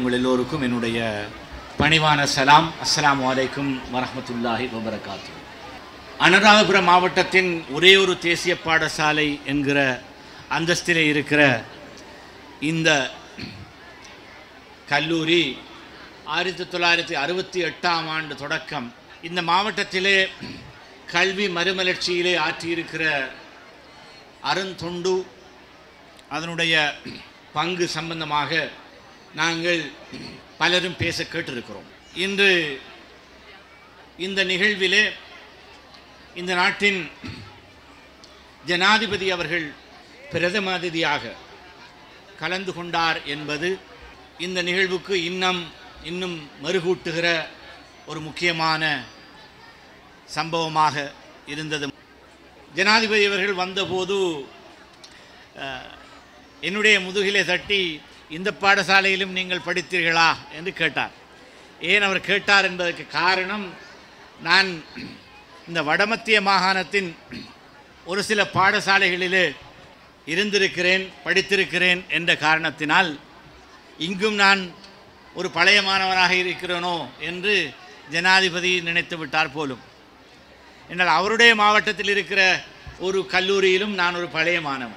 உங்கள் எல்லோருக்கும் என்னுடைய பணிவான சலாம் அஸ்ஸலாமு அலைக்கும் வரஹ்மத்துல்லாஹி வபரகாத்து அனுராதபுரம் மாவட்டத்தின் ஒரே ஒரு தேசிய பாடசாலை என்கிற அந்தஸ்திலே இருக்கிற இந்த கல்லூரி ஆயிரத்தி தொள்ளாயிரத்தி அறுபத்தி எட்டாம் ஆண்டு தொடக்கம் இந்த மாவட்டத்திலே கல்வி மறுமலர்ச்சியிலே ஆற்றியிருக்கிற அருந்தொண்டு அதனுடைய பங்கு சம்பந்தமாக நாங்கள் பலரும் பேச கேட்டிருக்கிறோம் இன்று இந்த நிகழ்விலே இந்த நாட்டின் ஜனாதிபதி அவர்கள் பிரதம அதிதியாக கலந்து கொண்டார் என்பது இந்த நிகழ்வுக்கு இன்னும் இன்னும் மறுகூட்டுகிற ஒரு முக்கியமான சம்பவமாக இருந்தது ஜனாதிபதி அவர்கள் வந்தபோது அஹ், என்னுடைய முதுகிலே தட்டி இந்த பாடசாலையிலும் நீங்கள் படித்தீர்களா என்று கேட்டார் ஏன் அவர் கேட்டார் என்பதற்கு காரணம் நான் இந்த வடமத்திய மாகாணத்தின் ஒரு சில பாடசாலைகளிலே இருந்திருக்கிறேன் படித்திருக்கிறேன் என்ற காரணத்தினால் இங்கும் நான் ஒரு பழைய மாணவனாக இருக்கிறேனோ என்று ஜனாதிபதி நினைத்து விட்டார் போலும் என்றால் அவருடைய மாவட்டத்தில் இருக்கிற ஒரு கல்லூரியிலும் நான் ஒரு பழைய மாணவன்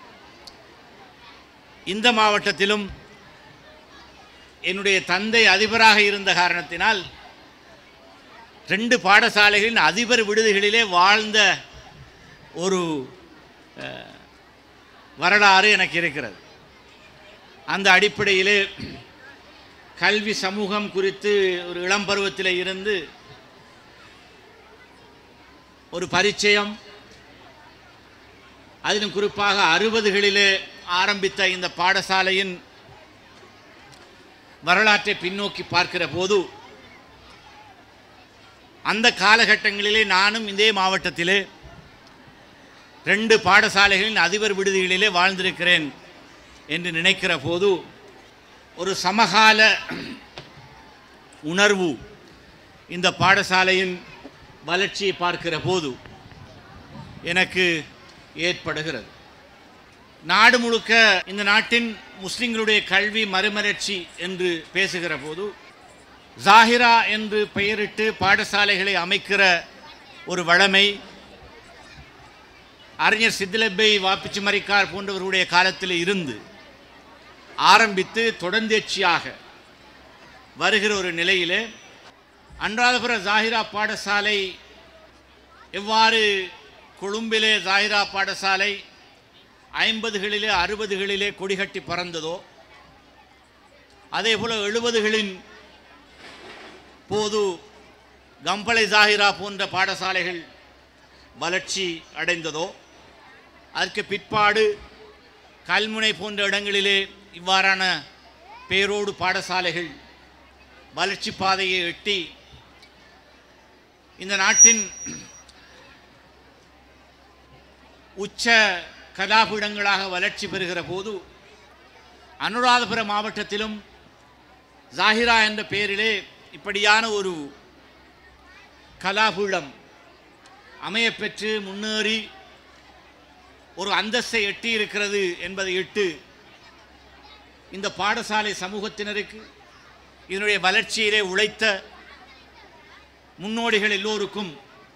இந்த மாவட்டத்திலும் என்னுடைய தந்தை அதிபராக இருந்த காரணத்தினால் ரெண்டு பாடசாலைகளின் அதிபர் விடுதிகளிலே வாழ்ந்த ஒரு அஹ், வரலாறு எனக்கு இருக்கிறது அந்த அடிப்படையிலே கல்வி சமூகம் குறித்து ஒரு இளம் பருவத்தில் இருந்து ஒரு பரிச்சயம் அதிலும் குறிப்பாக அறுபதுகளிலே ஆரம்பித்த இந்த பாடசாலையின் வரலாற்றை பின்னோக்கி பார்க்கிற போது அந்த காலகட்டங்களிலே நானும் இதே மாவட்டத்திலே ரெண்டு பாடசாலைகளின் அதிபர் விடுதிகளிலே வாழ்ந்திருக்கிறேன் என்று நினைக்கிற போது ஒரு சமகால உணர்வு இந்த பாடசாலையின் வளர்ச்சியை பார்க்கிற போது எனக்கு ஏற்படுகிறது நாடு முழுக்க இந்த நாட்டின் முஸ்லிம்களுடைய கல்வி மறுமலர்ச்சி என்று பேசுகிற போது ஜாகிரா என்று பெயரிட்டு பாடசாலைகளை அமைக்கிற ஒரு வழமை அறிஞர் சித்திலப்பை வாப்பிச்சு மரிக்கார் போன்றவர்களுடைய காலத்தில் இருந்து ஆரம்பித்து தொடர்ந்தேர்ச்சியாக வருகிற ஒரு நிலையிலே அன்றாதபுர ஜாகிரா பாடசாலை எவ்வாறு கொழும்பிலே ஜாகிரா பாடசாலை ஐம்பதுகளிலே அறுபதுகளிலே கொடிகட்டி பறந்ததோ அதே போல் எழுபதுகளின் போது கம்பளை ஜாகிரா போன்ற பாடசாலைகள் வளர்ச்சி அடைந்ததோ அதற்கு பிற்பாடு கல்முனை போன்ற இடங்களிலே இவ்வாறான பேரோடு பாடசாலைகள் வளர்ச்சி பாதையை எட்டி இந்த நாட்டின் உச்ச கலாபீடங்களாக வளர்ச்சி பெறுகிற போது அனுராதபுரம் மாவட்டத்திலும் ஜாகிரா என்ற பெயரிலே இப்படியான ஒரு கலாபீடம் அமையப்பெற்று முன்னேறி ஒரு அந்தஸ்தை எட்டி இருக்கிறது என்பதை இட்டு இந்த பாடசாலை சமூகத்தினருக்கு இதனுடைய வளர்ச்சியிலே உழைத்த முன்னோடிகள் எல்லோருக்கும்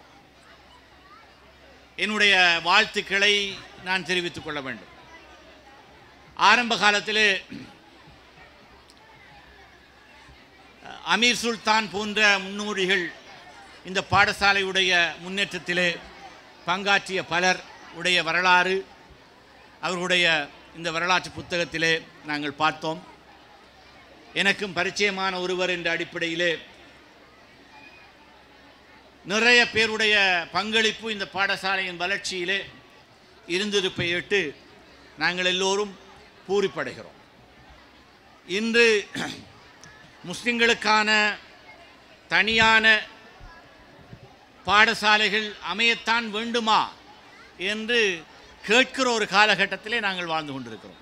என்னுடைய வாழ்த்துக்களை நான் தெரிவித்துக் கொள்ள வேண்டும் ஆரம்ப காலத்திலே அமீர் சுல்தான் போன்ற முன்னோடிகள் இந்த பாடசாலையுடைய முன்னேற்றத்திலே பங்காற்றிய பலர் உடைய வரலாறு அவர்களுடைய இந்த வரலாற்று புத்தகத்திலே நாங்கள் பார்த்தோம் எனக்கும் பரிச்சயமான ஒருவர் என்ற அடிப்படையிலே நிறைய பேருடைய பங்களிப்பு இந்த பாடசாலையின் வளர்ச்சியிலே இருந்திருப்பை இட்டு நாங்கள் எல்லோரும் பூரிப்படைகிறோம் இன்று முஸ்லிம்களுக்கான தனியான பாடசாலைகள் அமையத்தான் வேண்டுமா என்று கேட்கிற ஒரு காலகட்டத்திலே நாங்கள் வாழ்ந்து கொண்டிருக்கிறோம்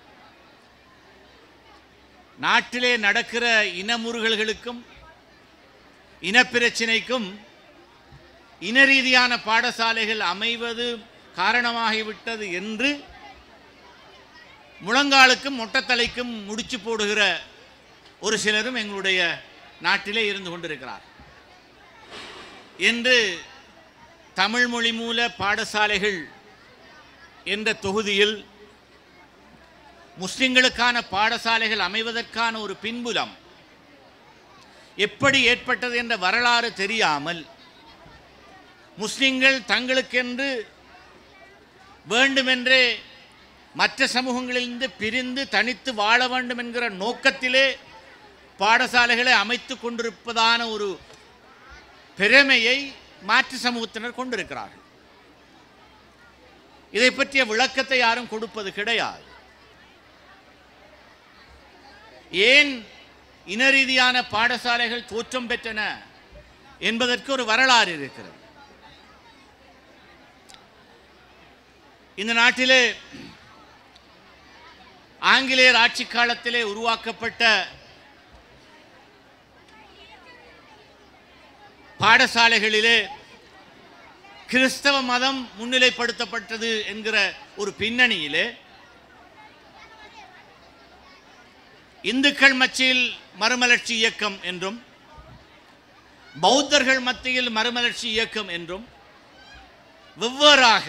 நாட்டிலே நடக்கிற இனமுறுகல்களுக்கும் இனப்பிரச்சினைக்கும் இன ரீதியான பாடசாலைகள் அமைவது காரணமாகிவிட்டது என்று முழங்காலுக்கும் மொட்டத்தலைக்கும் முடிச்சு போடுகிற ஒரு சிலரும் எங்களுடைய நாட்டிலே இருந்து கொண்டிருக்கிறார் என்று தமிழ் மொழி மூல பாடசாலைகள் என்ற தொகுதியில் முஸ்லிம்களுக்கான பாடசாலைகள் அமைவதற்கான ஒரு பின்புலம் எப்படி ஏற்பட்டது என்ற வரலாறு தெரியாமல் முஸ்லிம்கள் தங்களுக்கென்று வேண்டுமென்றே மற்ற சமூகங்களிலிருந்து பிரிந்து தனித்து வாழ வேண்டும் என்கிற நோக்கத்திலே பாடசாலைகளை அமைத்து கொண்டிருப்பதான ஒரு பெருமையை மாற்று சமூகத்தினர் கொண்டிருக்கிறார்கள் இதை பற்றிய விளக்கத்தை யாரும் கொடுப்பது கிடையாது ஏன் இன ரீதியான பாடசாலைகள் தோற்றம் பெற்றன என்பதற்கு ஒரு வரலாறு இருக்கிறது இந்த நாட்டிலே ஆங்கிலேயர் ஆட்சி காலத்திலே உருவாக்கப்பட்ட பாடசாலைகளிலே கிறிஸ்தவ மதம் முன்னிலைப்படுத்தப்பட்டது என்கிற ஒரு பின்னணியிலே இந்துக்கள் மத்தியில் மறுமலர்ச்சி இயக்கம் என்றும் பௌத்தர்கள் மத்தியில் மறுமலர்ச்சி இயக்கம் என்றும் வெவ்வேறாக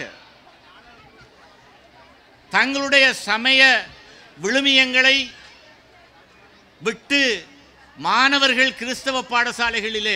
தங்களுடைய சமய விழுமியங்களை விட்டு மாணவர்கள் கிறிஸ்தவ பாடசாலைகளிலே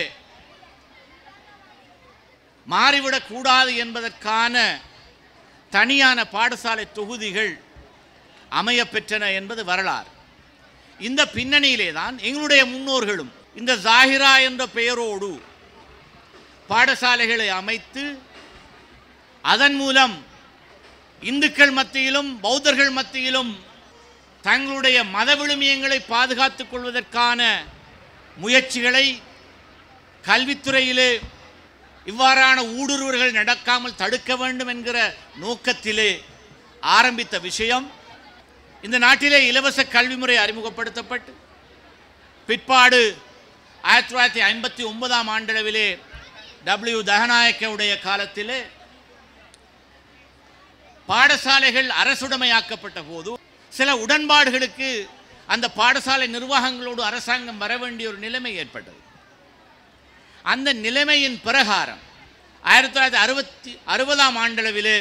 மாறிவிடக்கூடாது என்பதற்கான தனியான பாடசாலை தொகுதிகள் அமையப்பெற்றன என்பது வரலாறு இந்த பின்னணியிலே தான் எங்களுடைய முன்னோர்களும் இந்த ஜாகிரா என்ற பெயரோடு பாடசாலைகளை அமைத்து அதன் மூலம் இந்துக்கள் மத்தியிலும் பௌத்தர்கள் மத்தியிலும் தங்களுடைய மத விழுமியங்களை பாதுகாத்துக் கொள்வதற்கான முயற்சிகளை கல்வித்துறையிலே இவ்வாறான ஊடுருவல்கள் நடக்காமல் தடுக்க வேண்டும் என்கிற நோக்கத்திலே ஆரம்பித்த விஷயம் இந்த நாட்டிலே இலவச கல்வி முறை அறிமுகப்படுத்தப்பட்டு பிற்பாடு ஆயிரத்தி தொள்ளாயிரத்தி ஐம்பத்தி ஒன்பதாம் ஆண்டளவிலே டபிள்யூ தகநாயக்கவுடைய காலத்திலே பாடசாலைகள் அரசுடைமையாக்கப்பட்ட போது சில உடன்பாடுகளுக்கு அந்த பாடசாலை நிர்வாகங்களோடு அரசாங்கம் வர வேண்டிய ஒரு நிலைமை ஏற்பட்டது அந்த நிலைமையின் பிரகாரம் ஆயிரத்தி தொள்ளாயிரத்தி அறுபத்தி அறுபதாம் ஆண்டளவிலே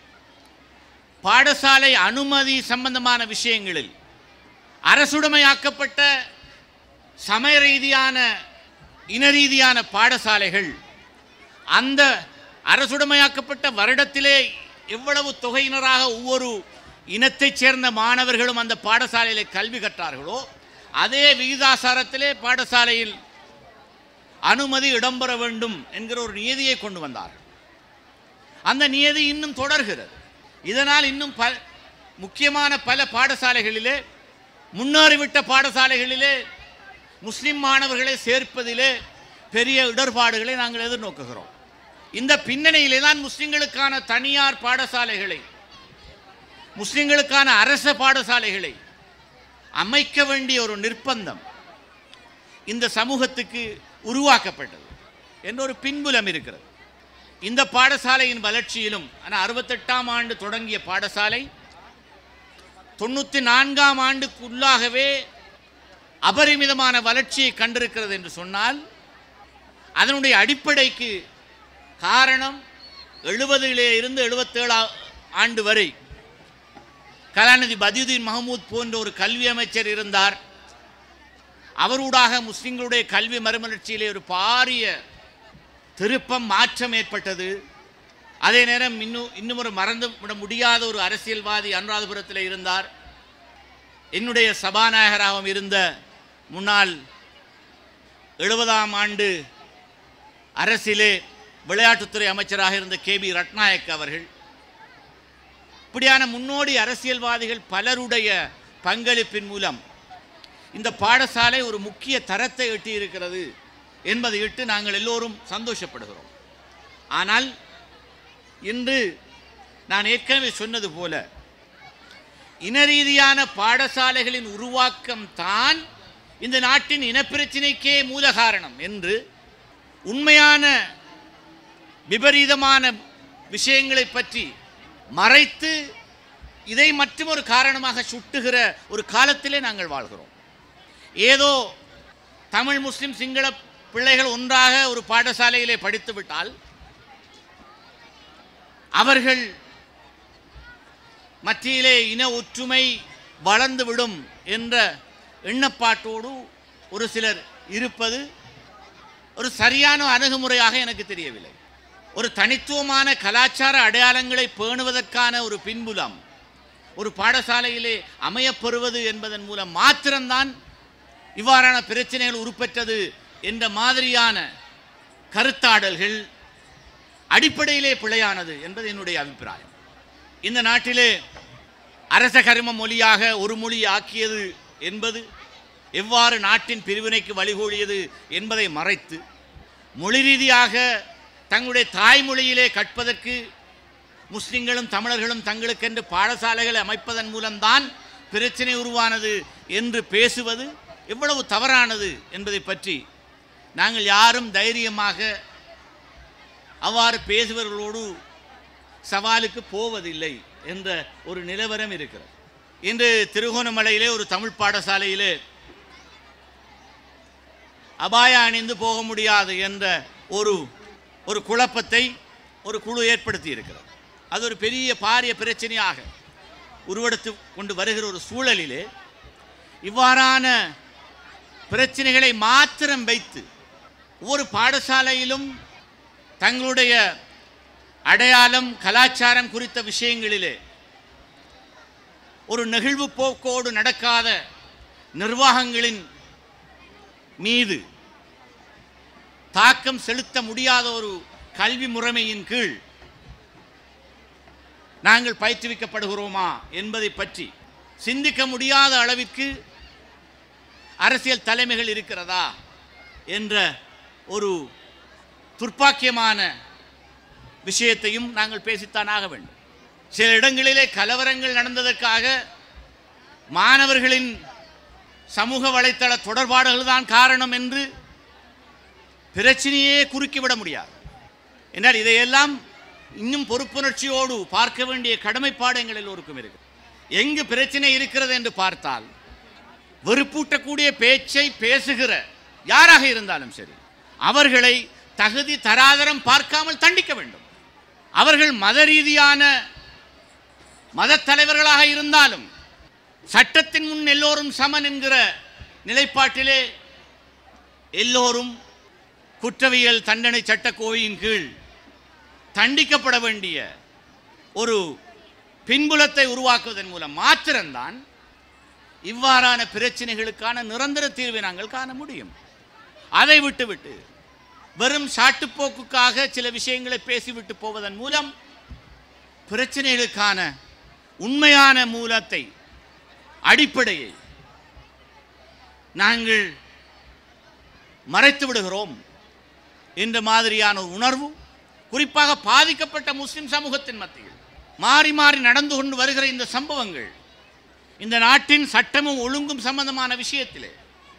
பாடசாலை அனுமதி சம்பந்தமான விஷயங்களில் அரசுடைமையாக்கப்பட்ட சமய ரீதியான இன ரீதியான பாடசாலைகள் அந்த அரசுடைமையாக்கப்பட்ட வருடத்திலே எவ்வளவு தொகையினராக ஒவ்வொரு இனத்தைச் சேர்ந்த மாணவர்களும் அந்த பாடசாலையிலே கல்வி கற்றார்களோ அதே விகிதாசாரத்திலே பாடசாலையில் அனுமதி இடம்பெற வேண்டும் என்கிற ஒரு நியதியை கொண்டு வந்தார்கள் அந்த நியதி இன்னும் தொடர்கிறது இதனால் இன்னும் ப முக்கியமான பல பாடசாலைகளிலே முன்னேறிவிட்ட பாடசாலைகளிலே முஸ்லிம் மாணவர்களை சேர்ப்பதிலே பெரிய இடர்பாடுகளை நாங்கள் எதிர்நோக்குகிறோம் இந்த பின்னணியிலே தான் முஸ்லிம்களுக்கான தனியார் பாடசாலைகளை முஸ்லிம்களுக்கான அரச பாடசாலைகளை அமைக்க வேண்டிய ஒரு நிர்பந்தம் இந்த சமூகத்துக்கு உருவாக்கப்பட்டது என்ற ஒரு பின்புலம் இருக்கிறது இந்த பாடசாலையின் வளர்ச்சியிலும் ஆனால் அறுபத்தெட்டாம் ஆண்டு தொடங்கிய பாடசாலை தொண்ணூற்றி நான்காம் ஆண்டுக்குள்ளாகவே அபரிமிதமான வளர்ச்சியை கண்டிருக்கிறது என்று சொன்னால் அதனுடைய அடிப்படைக்கு காரணம் எழுபதிலே இருந்து எழுபத்தேழு ஆண்டு வரை கலாநிதி பதியுதீன் மஹமூத் போன்ற ஒரு கல்வி அமைச்சர் இருந்தார் அவரூடாக முஸ்லிம்களுடைய கல்வி மறுமலர்ச்சியிலே ஒரு பாரிய திருப்பம் மாற்றம் ஏற்பட்டது அதே நேரம் இன்னும் இன்னும் ஒரு மறந்து விட முடியாத ஒரு அரசியல்வாதி அனுராதபுரத்தில் இருந்தார் என்னுடைய சபாநாயகராகவும் இருந்த முன்னாள் எழுபதாம் ஆண்டு அரசிலே விளையாட்டுத்துறை அமைச்சராக இருந்த கே பி ரட்நாயக் அவர்கள் இப்படியான முன்னோடி அரசியல்வாதிகள் பலருடைய பங்களிப்பின் மூலம் இந்த பாடசாலை ஒரு முக்கிய தரத்தை எட்டியிருக்கிறது என்பதை இட்டு நாங்கள் எல்லோரும் சந்தோஷப்படுகிறோம் ஆனால் இன்று நான் ஏற்கனவே சொன்னது போல இனரீதியான பாடசாலைகளின் உருவாக்கம் தான் இந்த நாட்டின் இனப்பிரச்சினைக்கே மூல காரணம் என்று உண்மையான விபரீதமான விஷயங்களை பற்றி மறைத்து இதை மற்றும் ஒரு காரணமாக சுட்டுகிற ஒரு காலத்திலே நாங்கள் வாழ்கிறோம் ஏதோ தமிழ் முஸ்லிம் சிங்கள பிள்ளைகள் ஒன்றாக ஒரு பாடசாலையிலே படித்து விட்டால் அவர்கள் மத்தியிலே இன ஒற்றுமை வளர்ந்துவிடும் என்ற எண்ணப்பாட்டோடு ஒரு சிலர் இருப்பது ஒரு சரியான அணுகுமுறையாக எனக்கு தெரியவில்லை ஒரு தனித்துவமான கலாச்சார அடையாளங்களை பேணுவதற்கான ஒரு பின்புலம் ஒரு பாடசாலையிலே அமையப்பெறுவது என்பதன் மூலம் மாத்திரம்தான் இவ்வாறான பிரச்சனைகள் உருப்பெற்றது என்ற மாதிரியான கருத்தாடல்கள் அடிப்படையிலே பிழையானது என்பது என்னுடைய அபிப்பிராயம் இந்த நாட்டிலே அரச கரும மொழியாக ஒரு மொழி ஆக்கியது என்பது எவ்வாறு நாட்டின் பிரிவினைக்கு வழிகோலியது என்பதை மறைத்து மொழி ரீதியாக தங்களுடைய தாய்மொழியிலே கற்பதற்கு முஸ்லிம்களும் தமிழர்களும் தங்களுக்கென்று பாடசாலைகளை அமைப்பதன் மூலம்தான் பிரச்சனை உருவானது என்று பேசுவது எவ்வளவு தவறானது என்பதை பற்றி நாங்கள் யாரும் தைரியமாக அவ்வாறு பேசுபவர்களோடு சவாலுக்கு போவதில்லை என்ற ஒரு நிலவரம் இருக்கிறது இன்று திருகோணமலையிலே ஒரு தமிழ் பாடசாலையிலே அபாய அணிந்து போக முடியாது என்ற ஒரு ஒரு குழப்பத்தை ஒரு குழு ஏற்படுத்தி இருக்கிறது அது ஒரு பெரிய பாரிய பிரச்சனையாக உருவெடுத்து கொண்டு வருகிற ஒரு சூழலிலே இவ்வாறான பிரச்சனைகளை மாத்திரம் வைத்து ஒவ்வொரு பாடசாலையிலும் தங்களுடைய அடையாளம் கலாச்சாரம் குறித்த விஷயங்களிலே ஒரு நெகிழ்வு போக்கோடு நடக்காத நிர்வாகங்களின் மீது தாக்கம் செலுத்த முடியாத ஒரு கல்வி முறைமையின் கீழ் நாங்கள் பயிற்றுவிக்கப்படுகிறோமா என்பதை பற்றி சிந்திக்க முடியாத அளவிற்கு அரசியல் தலைமைகள் இருக்கிறதா என்ற ஒரு துர்ப்பாக்கியமான விஷயத்தையும் நாங்கள் பேசித்தான் ஆக வேண்டும் சில இடங்களிலே கலவரங்கள் நடந்ததற்காக மாணவர்களின் சமூக வலைத்தள தொடர்பாடுகள் தான் காரணம் என்று பிரச்சனையே குறுக்கிவிட முடியாது என்றால் இதையெல்லாம் இன்னும் பொறுப்புணர்ச்சியோடு பார்க்க வேண்டிய கடமைப்பாடு எங்கள் எல்லோருக்கும் இருக்கு எங்கு பிரச்சனை இருக்கிறது என்று பார்த்தால் வெறுப்பூட்டக்கூடிய பேச்சை பேசுகிற யாராக இருந்தாலும் சரி அவர்களை தகுதி தராதரம் பார்க்காமல் தண்டிக்க வேண்டும் அவர்கள் மத ரீதியான மதத் தலைவர்களாக இருந்தாலும் சட்டத்தின் முன் எல்லோரும் சமன் என்கிற நிலைப்பாட்டிலே எல்லோரும் குற்றவியல் தண்டனை சட்டக்கோவையின் கீழ் தண்டிக்கப்பட வேண்டிய ஒரு பின்புலத்தை உருவாக்குவதன் மூலம் மாத்திரம்தான் இவ்வாறான பிரச்சனைகளுக்கான நிரந்தர தீர்வை நாங்கள் காண முடியும் அதை விட்டுவிட்டு வெறும் சாட்டுப்போக்குக்காக சில விஷயங்களை பேசிவிட்டு போவதன் மூலம் பிரச்சனைகளுக்கான உண்மையான மூலத்தை அடிப்படையை நாங்கள் மறைத்து விடுகிறோம் என்ற மாதிரியான ஒரு உணர்வு குறிப்பாக பாதிக்கப்பட்ட முஸ்லிம் சமூகத்தின் மத்தியில் மாறி மாறி நடந்து கொண்டு வருகிற இந்த சம்பவங்கள் இந்த நாட்டின் சட்டமும் ஒழுங்கும் சம்பந்தமான விஷயத்திலே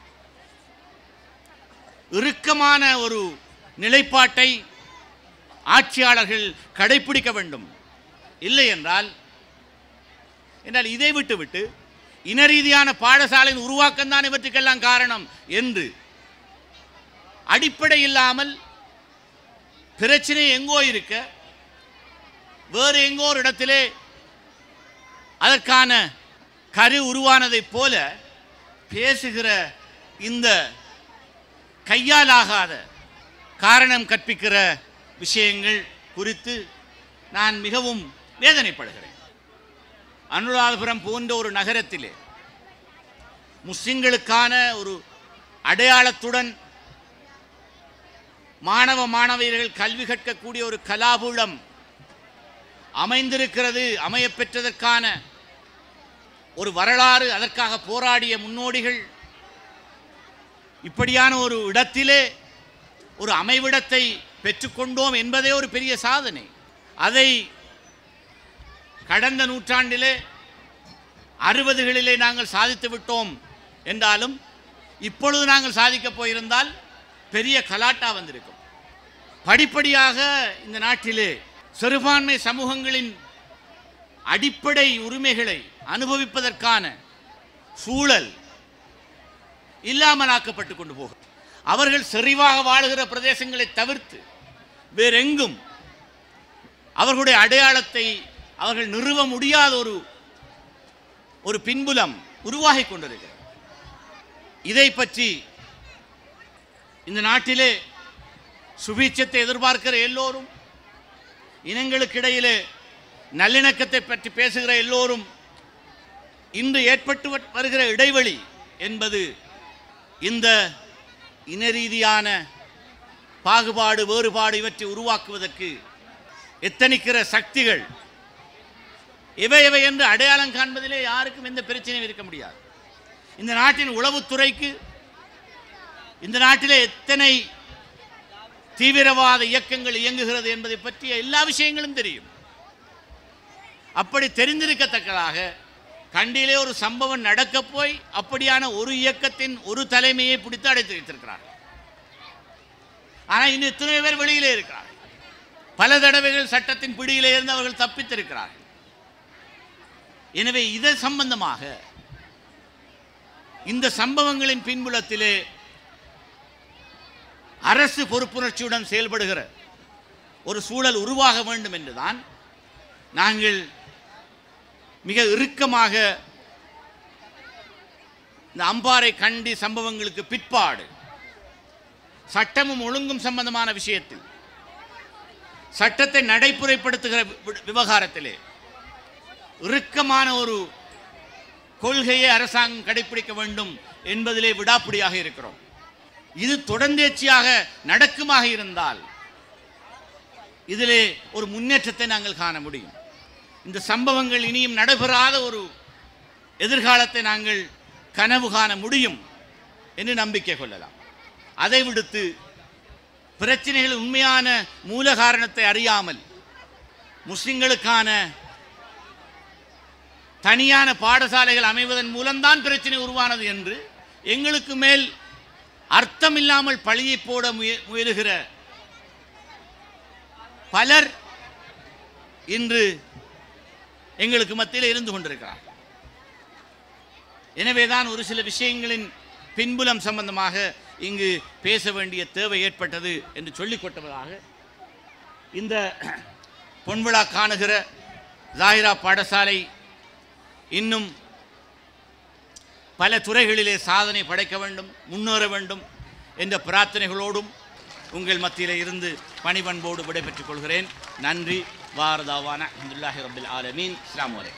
இறுக்கமான ஒரு நிலைப்பாட்டை ஆட்சியாளர்கள் கடைப்பிடிக்க வேண்டும் இல்லை என்றால் என்றால் இதை விட்டுவிட்டு இன ரீதியான பாடசாலையின் உருவாக்கம் தான் இவற்றுக்கெல்லாம் காரணம் என்று அடிப்படை இல்லாமல் பிரச்சனை எங்கோ இருக்க வேறு எங்கோ ஒரு இடத்திலே அதற்கான கரு உருவானதைப் போல பேசுகிற இந்த கையாலாகாத காரணம் கற்பிக்கிற விஷயங்கள் குறித்து நான் மிகவும் வேதனைப்படுகிறேன் அனுராதபுரம் போன்ற ஒரு நகரத்திலே முஸ்லிம்களுக்கான ஒரு அடையாளத்துடன் மாணவ மாணவியர்கள் கல்வி கற்கக்கூடிய ஒரு கலாபூலம் அமைந்திருக்கிறது அமையப் பெற்றதற்கான ஒரு வரலாறு அதற்காக போராடிய முன்னோடிகள் இப்படியான ஒரு இடத்திலே ஒரு அமைவிடத்தை பெற்றுக்கொண்டோம் என்பதே ஒரு பெரிய சாதனை அதை கடந்த நூற்றாண்டிலே அறுபதுகளிலே நாங்கள் சாதித்து விட்டோம் என்றாலும் இப்பொழுது நாங்கள் சாதிக்கப் போயிருந்தால் பெரிய கலாட்டா வந்திருக்கும் படிப்படியாக இந்த நாட்டிலே சிறுபான்மை சமூகங்களின் அடிப்படை உரிமைகளை அனுபவிப்பதற்கான சூழல் இல்லாமலாக்கப்பட்டு கொண்டு போகும் அவர்கள் செறிவாக வாழுகிற பிரதேசங்களை தவிர்த்து வேறெங்கும் அவர்களுடைய அடையாளத்தை அவர்கள் நிறுவ முடியாத ஒரு ஒரு பின்புலம் உருவாகி கொண்டிருக்கிறது இதை பற்றி இந்த நாட்டிலே சுபீட்சத்தை எதிர்பார்க்கிற எல்லோரும் இனங்களுக்கிடையிலே நல்லிணக்கத்தை பற்றி பேசுகிற எல்லோரும் இன்று ஏற்பட்டு வ- வருகிற இடைவெளி என்பது இந்த இன ரீதியான பாகுபாடு வேறுபாடு இவற்றை உருவாக்குவதற்கு எத்தனிக்கிற சக்திகள் எவை எவை என்று அடையாளம் காண்பதிலே யாருக்கும் எந்த பிரச்சனையும் இருக்க முடியாது இந்த நாட்டின் உளவுத்துறைக்கு இந்த நாட்டிலே எத்தனை தீவிரவாத இயக்கங்கள் இயங்குகிறது என்பதை பற்றிய எல்லா விஷயங்களும் தெரியும் அப்படி தெரிந்திருக்கத்தக்கதாக கண்டியிலே ஒரு சம்பவம் நடக்கப் போய் அப்படியான ஒரு இயக்கத்தின் ஒரு தலைமையை பிடித்து அடைத்து வைத்திருக்கிறார் ஆனால் இன்னும் இத்தனை பேர் வெளியிலே இருக்கிறார் பல தடவைகள் சட்டத்தின் பிடியிலே இருந்து அவர்கள் தப்பித்திருக்கிறார்கள் எனவே இது சம்பந்தமாக இந்த சம்பவங்களின் பின்புலத்திலே அரசு பொறுப்புணர்ச்சியுடன் செயல்படுகிற ஒரு சூழல் உருவாக வேண்டும் என்றுதான் நாங்கள் மிக இறுக்கமாக இந்த அம்பாறை கண்டி சம்பவங்களுக்கு பிற்பாடு சட்டமும் ஒழுங்கும் சம்பந்தமான விஷயத்தில் சட்டத்தை நடைமுறைப்படுத்துகிற வி- விவகாரத்திலே இறுக்கமான ஒரு கொள்கையை அரசாங்கம் கடைபிடிக்க வேண்டும் என்பதிலே விடாப்பிடியாக இருக்கிறோம் இது தொடர்ந்தேர்ச்சியாக நடக்குமாக இருந்தால் இதிலே ஒரு முன்னேற்றத்தை நாங்கள் காண முடியும் இந்த சம்பவங்கள் இனியும் நடைபெறாத ஒரு எதிர்காலத்தை நாங்கள் கனவு காண முடியும் என்று நம்பிக்கை கொள்ளலாம் அதை விடுத்து பிரச்சனைகள் உண்மையான மூல காரணத்தை அறியாமல் முஸ்லிம்களுக்கான தனியான பாடசாலைகள் அமைவதன் மூலம்தான் பிரச்சனை உருவானது என்று எங்களுக்கு மேல் அர்த்தமில்லாமல் பழியை போட முய முயலுகிற பலர் இன்று எங்களுக்கு மத்தியில் இருந்து கொண்டிருக்கிறார் எனவேதான் ஒரு சில விஷயங்களின் பின்புலம் சம்பந்தமாக இங்கு பேச வேண்டிய தேவை ஏற்பட்டது என்று சொல்லிக் கொட்டவதாக இந்த பொன்விழா காணுகிற ஜாகிரா பாடசாலை இன்னும் பல துறைகளிலே சாதனை படைக்க வேண்டும் முன்னேற வேண்டும் என்ற பிரார்த்தனைகளோடும் உங்கள் மத்தியிலே இருந்து பணிபண்போடு விடைபெற்றுக் கொள்கிறேன் நன்றி வாரதாவான அஹமதுல்லாஹி ரபில் ஆலமீன் இஸ்லாம் வலைக்கம்